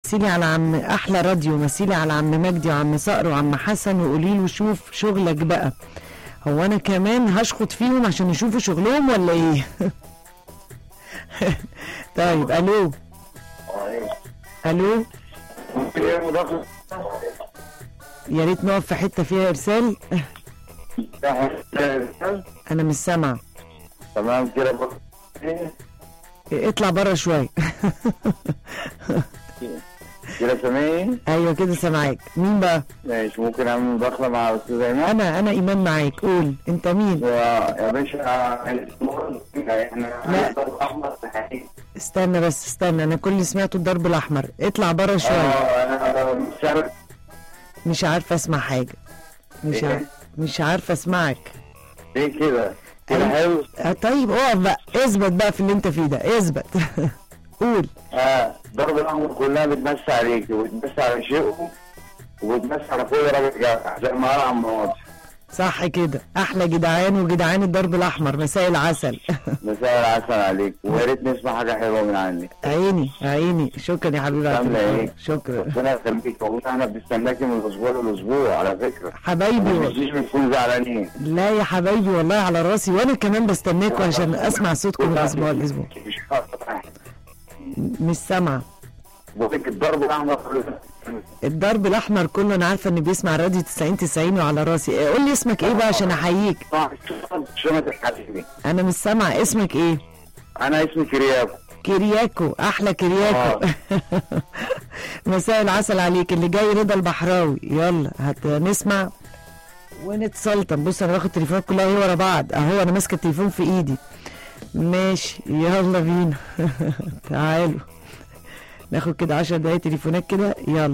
مسيلي على عم احلى راديو مسيلي على عم مجدي وعم صقر وعم حسن وقولي له شوف شغلك بقى هو انا كمان هشخط فيهم عشان يشوفوا شغلهم ولا ايه طيب الو الو ايه مداخلة يا ريت نقف في حته فيها ارسال انا مش سامعه تمام كده بص. ايه اطلع بره شويه كده سامعني ايوه كده سامعاك مين بقى ماشي ممكن اعمل مداخلة مع استاذ ايمن انا انا ايمان معاك قول انت مين يا يا باشا احنا لا. احمر صحيح استنى بس استنى انا كل اللي سمعته الضرب الاحمر اطلع بره شويه اه انا مش عارف مش عارفه اسمع حاجه مش إيه؟ عارف مش عارفه اسمعك ليه كده كده أيوة. حلو آه، طيب اقف بقى اثبت بقى في اللي انت فيه ده اثبت قول اه ضرب الاحمر كلها بتمسي عليك وبتمسي على شيء وبتمسي على كل راجل جدع زي ما قال عم مواضيع صح كده احلى جدعان وجدعان الضرب الاحمر مساء العسل مساء العسل عليك ويا ريت نسمع حاجه حلوه من عندك عيني عيني شكرا يا حبيبي على عاملة التليفون. إيه؟ شكرا ربنا يخليك والله احنا بنستناكي من الاسبوع للاسبوع على فكره حبايبي مش و... مش بنكون زعلانين لا يا حبايبي والله على راسي وانا كمان بستناكم عشان اسمع صوتكم من اسبوع لاسبوع مش مش سامعه بقول لك الضرب الاحمر الضرب الاحمر كله انا عارفه ان بيسمع راديو 90 90 وعلى راسي إيه، قول لي اسمك ايه بقى عشان احييك شنط الحبيبي انا مش سامعه اسمك ايه انا اسمي كرياكو كرياكو احلى كرياكو مساء العسل عليك اللي جاي رضا البحراوي يلا هنسمع ونتسلطن بص انا باخد تليفونات كلها اهي ورا بعض اهو انا ماسكه التليفون في ايدي ماشي يلا بينا تعالوا ناخد كده 10 دقايق تليفونات كده يلا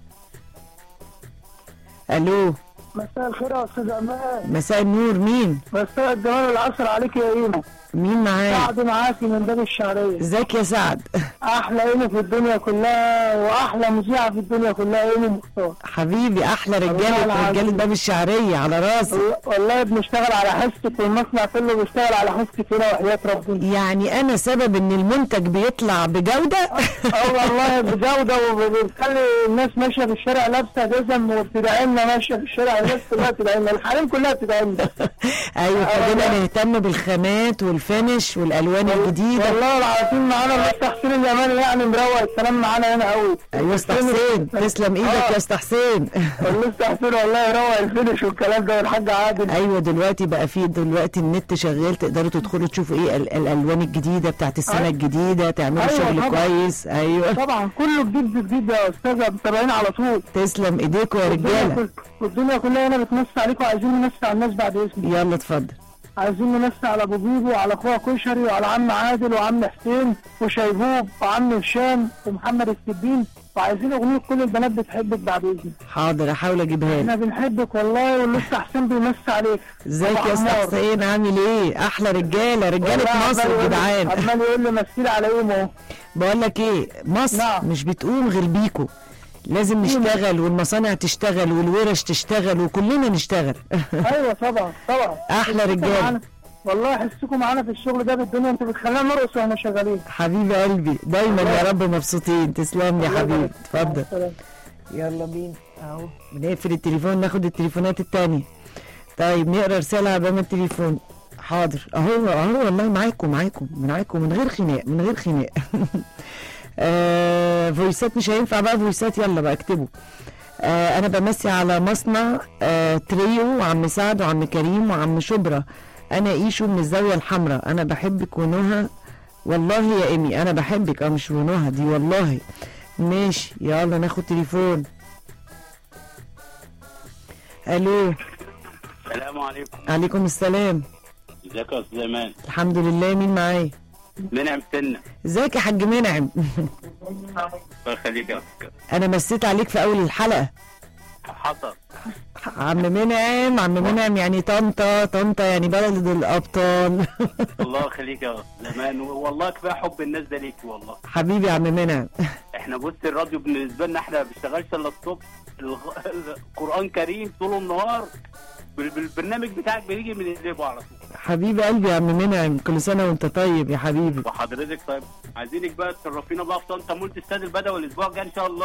الو مساء الخير يا استاذ امان مساء النور مين مساء الجمال والعصر عليك يا ايمو مين معايا سعد معاكي من باب الشعريه ازيك يا سعد احلى ايمو في الدنيا كلها واحلى مذيعه في الدنيا كلها ايمو مختار حبيبي احلى والله رجاله العظيم. رجاله باب الشعريه على راسي والله بنشتغل على حسك والمصنع كله بيشتغل على حسك هنا وحياه ربنا يعني انا سبب ان المنتج بيطلع بجوده اه والله بجوده وبتخلي الناس ماشيه في الشارع لابسه جزم وبتدعي لنا ماشيه في الشارع الناس كلها بتدعي لنا الحريم كلها بتدعي لنا ايوه خلينا نهتم بالخامات والفينش والالوان الجديده والله العظيم معانا الاستاذ حسين اليماني يعني مروق الكلام معانا هنا قوي ايوه يا استاذ حسين تسلم ايدك يا استاذ حسين الاستاذ حسين والله يروق الفينش والكلام ده والحاج عادل ايوه دلوقتي بقى في دلوقتي النت شغال تقدروا تدخلوا تشوفوا ايه ال- الالوان الجديده بتاعت السنه أيوة. الجديده تعملوا أيوة شغل طبعا. كويس ايوه طبعا كله جديد في جديد يا استاذه متابعين على طول تسلم ايديكم يا والدنيا رجاله كل- والدنيا كلها هنا بتمسي عليكم وعايزين نمسي على الناس بعد اذنك يلا اتفضل عايزين نمسي على ابو بيبو وعلى اخويا كشري وعلى عم عادل وعم حسين وشيبوب وعم هشام ومحمد السدين وعايزين اغنيه كل البنات بتحبك بعد اذنك حاضر احاول اجيبها لك احنا بنحبك والله ولسه حسين بيمسي عليك ازيك أبو يا استاذ عمار. حسين عامل ايه احلى رجاله رجاله والله مصر عمال يقول- جدعان عمال يقول لي مسير على ايه اهو بقول لك ايه مصر نعم. مش بتقوم غير بيكو لازم نشتغل والمصانع تشتغل والورش تشتغل وكلنا نشتغل ايوه طبعا طبعا أحلى حسكم رجالة. معانا. والله حسكم معانا في الشغل ده بالدنيا انتوا بتخلينا نرقص واحنا شغالين حبيبي قلبي دايما يا رب مبسوطين تسلم لي يا حبيبي اتفضل سلام. يلا بينا اهو بنقفل التليفون ناخد التليفونات التانية طيب نقرا رسالة على باب التليفون حاضر اهو اهو والله معاكم معاكم معاكم من غير خناق من غير خناق آه فويسات مش هينفع بقى فويسات يلا بقى اكتبوا آه انا بمسي على مصنع آه تريو وعم سعد وعم كريم وعم شبرا انا ايشو من الزاويه الحمراء انا بحبك ونهى والله يا ايمي انا بحبك اه مش ونهى دي والله ماشي يلا ناخد تليفون الو السلام عليكم عليكم السلام ازيك يا استاذ ايمان الحمد لله مين معايا منعم سنه ازيك يا حاج منعم الله يخليك يا أستاذ. انا مسيت عليك في اول الحلقه حصل عم منعم عم منعم يعني طنطا طنطا يعني بلد الابطال الله يخليك يا استاذ ايمان والله كفايه حب الناس ده ليكي والله حبيبي يا عم منعم احنا بص الراديو بالنسبه لنا احنا ما بنشتغلش الا الصبح الغ- القران كريم طول النهار بال- بالبرنامج بتاعك بيجي من الزيبو على طول حبيبي قلبي يا عم منعم كل سنه وانت طيب يا حبيبي وحضرتك طيب عايزينك بقى تشرفينا بقى في طنطا مولت استاد البدوي الاسبوع الجاي ان شاء الله